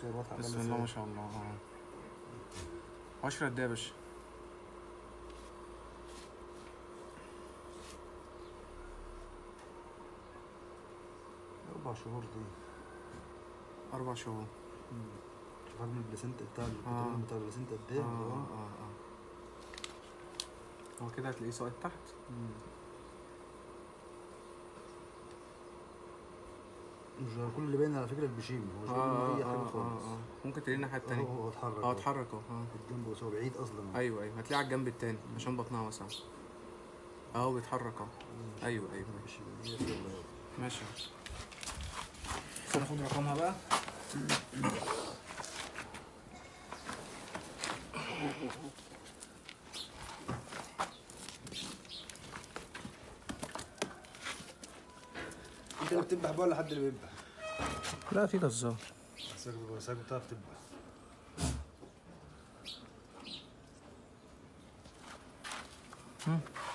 الصور واضحه بسم عمال الله ما ازاي. شاء الله اه عشرة قد ايه يا باشا اربع شهور دي أربع شهور شوف حجم البلاسنتا بتاع آه. البطرون بتاع البلاسنتا قد ايه اه اه اه اه هو كده هتلاقيه ساقط تحت مش كل اللي باين على فكره البشيم هو مش باين اه منه اي اه حاجه اه خالص اه ممكن تلاقيه الناحية هو التانية هو اتحرك اه اتحرك اهو اه الجنب بس هو بعيد اصلا ايوه ايوه هتلاقيه على الجنب التاني عشان بطنها واسعة اهو بيتحرك اهو ايوه ايوه مش هي الصورة. ماشي ناخد رقمها بقى انت اللي بتذبح بقى ولا حد اللي بيذبح؟ لا في جزار بس بس بتعرف تذبح مم.